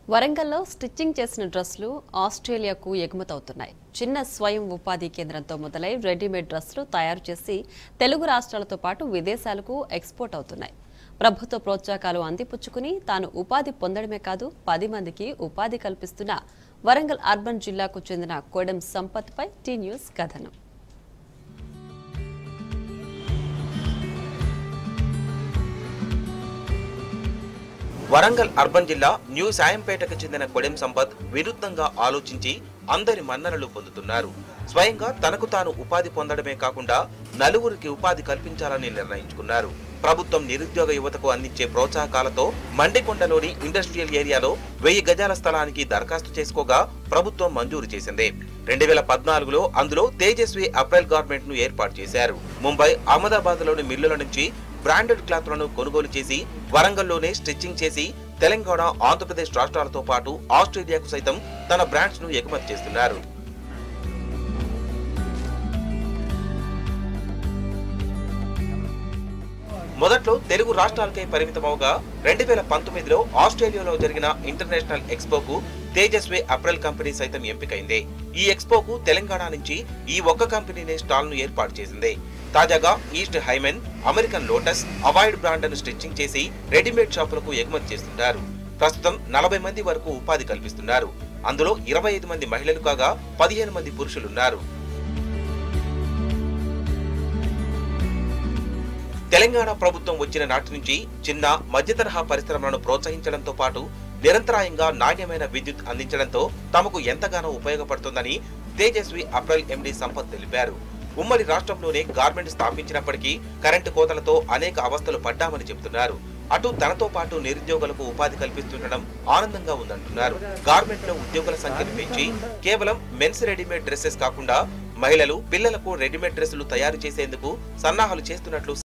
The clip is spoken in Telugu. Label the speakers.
Speaker 1: వరంగల్లో స్టిచ్చింగ్ చేసిన డ్రెస్లు ఆస్ట్రేలియాకు ఎగుమతవుతున్నాయి చిన్న స్వయం ఉపాధి కేంద్రంతో మొదలై రెడీమేడ్ డ్రెస్లు తయారు చేసి తెలుగు రాష్ట్రాలతో పాటు విదేశాలకు ఎక్స్పోర్ట్ అవుతున్నాయి ప్రభుత్వ ప్రోత్సాహకాలు అందిపుచ్చుకుని తాను ఉపాధి పొందడమే కాదు పది మందికి ఉపాధి కల్పిస్తున్న వరంగల్ అర్బన్ జిల్లాకు చెందిన కోడెం సంపత్పై టీ న్యూస్ కథనం
Speaker 2: వరంగల్ అర్బన్ జిల్లా న్యూ సాయంపేటకు చెందిన కొడెం సంపత్ వినూత్నంగా ఆలోచించి అందరి మన్ననలు పొందుతున్నారు స్వయంగా తనకు తాను ఉపాధి పొందడమే కాకుండా నలుగురికి ఉపాధి కల్పించాలని నిర్ణయించుకున్నారు ప్రభుత్వం నిరుద్యోగ యువతకు అందించే ప్రోత్సాహకాలతో మండికొండలోని ఇండస్ట్రియల్ ఏరియాలో వెయ్యి గజాల స్థలానికి దరఖాస్తు చేసుకోగా ప్రభుత్వం మంజూరు చేసింది రెండు వేల పద్నాలుగులో అందులో తేజస్వి అప్రైల్ గార్మెంట్ ను ఏర్పాటు చేశారు ముంబై అహ్మదాబాద్ లోని మిల్లుల నుంచి బ్రాండెడ్ క్లాత్లను కొనుగోలు చేసి వరంగల్లోనే స్టిచ్చింగ్ చేసి తెలంగాణ ఆంధ్రప్రదేశ్ రాష్ట్రాలతో పాటు ఆస్ట్రేలియాకు సైతం తన బ్రాండ్స్ ను ఎగుమతి చేస్తున్నారు మొదట్లో తెలుగు రాష్ట్రాలకే పరిమితమవగా రెండు వేల పంతొమ్మిదిలో ఆస్ట్రేలియాలో జరిగిన ఇంటర్నేషనల్ ఎక్స్పోకు తేజస్వి అప్రెల్ కంపెనీ సైతం ఎంపికైంది ఈ ఎక్స్పోకు తెలంగాణ నుంచి ఈ ఒక్క కంపెనీనే స్టాల్ ను ఏర్పాటు చేసింది తాజాగా ఈస్ట్ హైమెన్ అమెరికన్ లోటస్ అవాయిడ్ బ్రాండ్ను స్టిచ్చింగ్ చేసి రెడీమేడ్ షాపులకు ఎగుమతి చేస్తున్నారు ప్రస్తుతం నలభై మంది వరకు ఉపాధి కల్పిస్తున్నారు అందులో ఇరవై ఐదు మంది మహిళలు కాగా పదిహేను మంది పురుషులున్నారు తెలంగాణ ప్రభుత్వం వచ్చిన నాటి నుంచి చిన్న మధ్య తరహా పరిశ్రమలను ప్రోత్సహించడంతో పాటు నిరంతరాయంగా నాణ్యమైన విద్యుత్ అందించడంతో తమకు ఎంతగానో ఉపయోగపడుతుందని తేజస్వి అప్రైల్ ఎండి సంపత్ తెలిపారు ఉమ్మడి రాష్ట్రంలోనే గార్మెంట్ స్థాపించినప్పటికీ కరెంటు కోతలతో అనేక అవస్థలు పడ్డామని చెబుతున్నారు అటు తనతో పాటు నిరుద్యోగులకు ఉపాధి కల్పిస్తుండడం ఆనందంగా ఉందంటున్నారు గార్మెంట్ లో ఉద్యోగుల సంఖ్యను పెంచి కేవలం మెన్స్ రెడీమేడ్ డ్రెస్సెస్ కాకుండా మహిళలు పిల్లలకు రెడీమేడ్ డ్రెస్సులు తయారు చేసేందుకు సన్నాహాలు చేస్తున్నట్లు